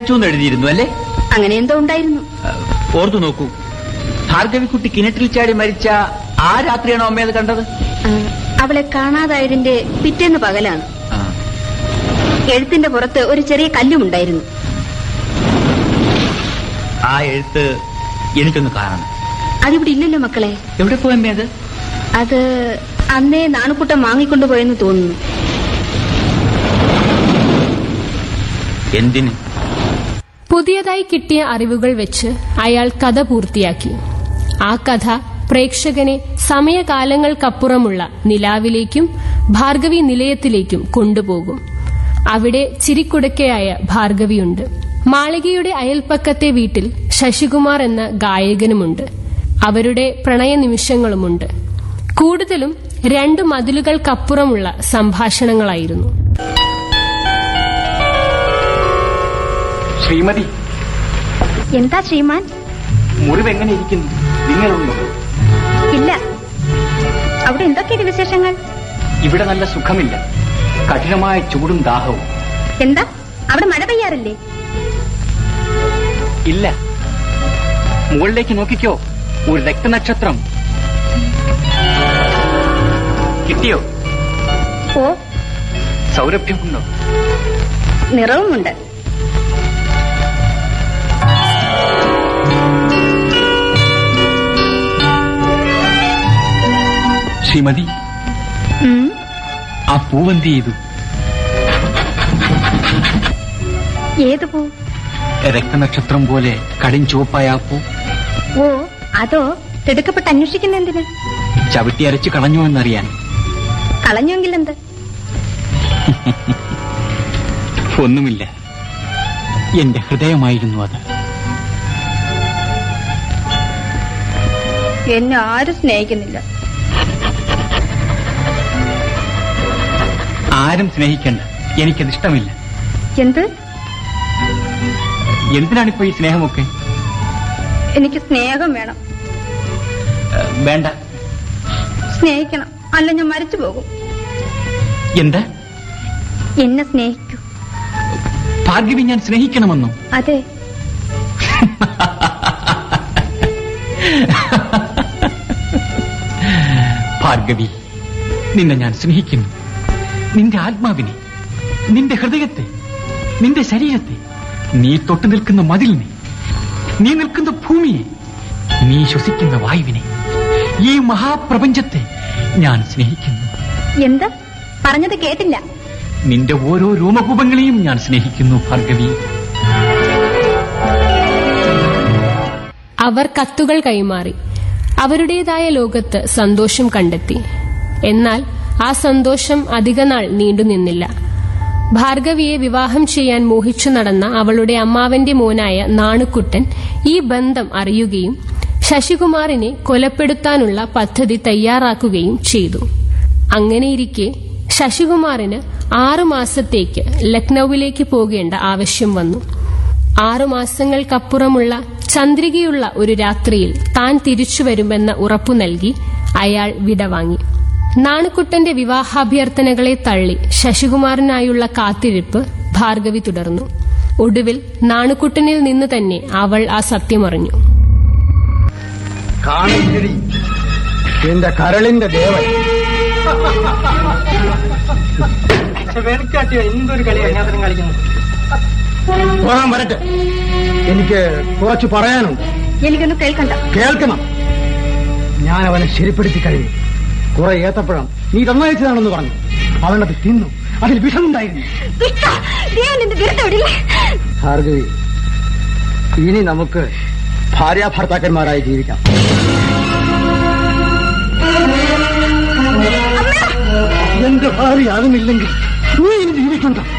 മരിച്ചു എന്ന് എഴുതിയിരുന്നു അല്ലേ അങ്ങനെ എന്തോ ഉണ്ടായിരുന്നു ആ, ഓർത്തു നോക്കൂ ഭാർഗവിക്കുട്ടി കിണറ്റിൽ ചാടി മരിച്ച ആ രാത്രിയാണോ അമ്മ അത് കണ്ടത് ആ, അവളെ കാണാതായതിന്റെ പിറ്റേന്ന് പകലാണ് ആ, എഴുത്തിന്റെ പുറത്ത് ഒരു ചെറിയ കല്ലുമുണ്ടായിരുന്നു ആ എഴുത്ത് എനിക്കൊന്ന് കാണണം അതിവിടെ ഇല്ലല്ലോ മക്കളെ എവിടെ പോയി അമ്മേ അത് അത് അന്നേ നാണുക്കുട്ടം വാങ്ങിക്കൊണ്ടുപോയെന്ന് തോന്നുന്നു എന്തിന് പുതിയതായി കിട്ടിയ അറിവുകൾ വെച്ച് അയാൾ കഥ പൂർത്തിയാക്കി ആ കഥ പ്രേക്ഷകനെ സമയകാലങ്ങൾക്കപ്പുറമുള്ള നിലാവിലേക്കും ഭാർഗവി നിലയത്തിലേക്കും കൊണ്ടുപോകും അവിടെ ചിരിക്കുടക്കയായ ഭാർഗവിയുണ്ട് മാളികയുടെ അയൽപ്പക്കത്തെ വീട്ടിൽ ശശികുമാർ എന്ന ഗായകനുമുണ്ട് അവരുടെ പ്രണയ നിമിഷങ്ങളുമുണ്ട് കൂടുതലും രണ്ടു മതിലുകൾക്കപ്പുറമുള്ള സംഭാഷണങ്ങളായിരുന്നു ശ്രീമതി എന്താ ശ്രീമാൻ മുറിവ് എങ്ങനെ ഇരിക്കുന്നു നിങ്ങളുണ്ടോ ഇല്ല അവിടെ എന്തൊക്കെയാണ് വിശേഷങ്ങൾ ഇവിടെ നല്ല സുഖമില്ല കഠിനമായ ചൂടും ദാഹവും എന്താ അവിടെ മഴ പെയ്യാറില്ലേ ഇല്ല മുകളിലേക്ക് നോക്കിക്കോ ഒരു രക്തനക്ഷത്രം കിട്ടിയോ ഓ സൗരഭ്യമുണ്ടോ നിറവുമുണ്ട് ശ്രീമതി ഉം. ആ പൂവന്തി ചെയ്തു ഏത് പൂ രക്തനക്ഷത്രം പോലെ കടിൻ ചുവപ്പായ ആ പൂ ഓ അതോ തിടുക്കപ്പെട്ട് അന്വേഷിക്കുന്ന എന്തിന് ചവിട്ടി അരച്ച് കളഞ്ഞു എന്നറിയാൻ കളഞ്ഞെങ്കിൽ എന്ത് ഒന്നുമില്ല എന്റെ ഹൃദയമായിരുന്നു അത് എന്നെ ആരും സ്നേഹിക്കുന്നില്ല ആരും സ്നേഹിക്കണ്ട എനിക്കത് ഇഷ്ടമില്ല എന്ത് എന്തിനാണിപ്പോ ഈ സ്നേഹമൊക്കെ എനിക്ക് സ്നേഹം വേണം ഏ, വേണ്ട സ്നേഹിക്കണം അല്ല ഞാൻ മരിച്ചു പോകും എന്താ എന്നെ സ്നേഹിക്കൂ ഭാർഗവി ഞാൻ സ്നേഹിക്കണമെന്നോ അതെ ഭാർഗവി നിന്നെ ഞാൻ സ്നേഹിക്കുന്നു നിന്റെ ആത്മാവിനെ നിന്റെ ഹൃദയത്തെ നിന്റെ ശരീരത്തെ നീ തൊട്ടു നിൽക്കുന്ന മതിലിനെ നീ നിൽക്കുന്ന ഭൂമിയെ നീ ശ്വസിക്കുന്ന വായുവിനെ ഈ മഹാപ്രപഞ്ചത്തെ ഞാൻ സ്നേഹിക്കുന്നു എന്ത് പറഞ്ഞത് കേട്ടില്ല നിന്റെ ഓരോ രോമകൂപങ്ങളെയും ഞാൻ സ്നേഹിക്കുന്നു ഭാർഗവി അവർ കത്തുകൾ കൈമാറി അവരുടേതായ ലോകത്ത് സന്തോഷം കണ്ടെത്തി എന്നാൽ ആ സന്തോഷം അധികനാൾ നീണ്ടുനിന്നില്ല ഭാർഗവിയെ വിവാഹം ചെയ്യാൻ മോഹിച്ചു നടന്ന അവളുടെ അമ്മാവന്റെ മോനായ നാണുക്കുട്ടൻ ഈ ബന്ധം അറിയുകയും ശശികുമാറിനെ കൊലപ്പെടുത്താനുള്ള പദ്ധതി തയ്യാറാക്കുകയും ചെയ്തു അങ്ങനെയിരിക്കെ ശശികുമാറിന് ആറുമാസത്തേക്ക് ലക്നൌവിലേക്ക് പോകേണ്ട ആവശ്യം വന്നു ആറുമാസങ്ങൾക്കപ്പുറമുള്ള ചന്ദ്രികയുള്ള ഒരു രാത്രിയിൽ താൻ തിരിച്ചു വരുമെന്ന ഉറപ്പു നൽകി അയാൾ വിടവാങ്ങി നാണുക്കുട്ടന്റെ വിവാഹാഭ്യർത്ഥനകളെ തള്ളി ശശികുമാറിനായുള്ള കാത്തിരിപ്പ് ഭാർഗവി തുടർന്നു ഒടുവിൽ നാണുക്കുട്ടനിൽ നിന്ന് തന്നെ അവൾ ആ സത്യമറിഞ്ഞു കാണിച്ചിടി എന്റെ കരളിന്റെ ദേവൻ എന്തൊരു കളിയാണ് കളിക്കുന്നു പോകാൻ വരട്ടെ എനിക്ക് കുറച്ച് പറയാനുണ്ട് എനിക്കൊന്ന് കേൾക്കണ്ട കേൾക്കണം ഞാൻ അവനെ ശരിപ്പെടുത്തി കഴിഞ്ഞു കുറെ ഏത്തപ്പഴം നീ തന്നയച്ചതാണെന്ന് പറഞ്ഞു അവനത് തിന്നു അതിൽ വിഷമുണ്ടായിരുന്നു ഭാർഗവി ഇനി നമുക്ക് ഭാര്യാഭർത്താക്കന്മാരായി ജീവിക്കാം എന്റെ ഭാര്യയാകുന്നില്ലെങ്കിൽ നീ ഇനി ജീവിക്കണ്ട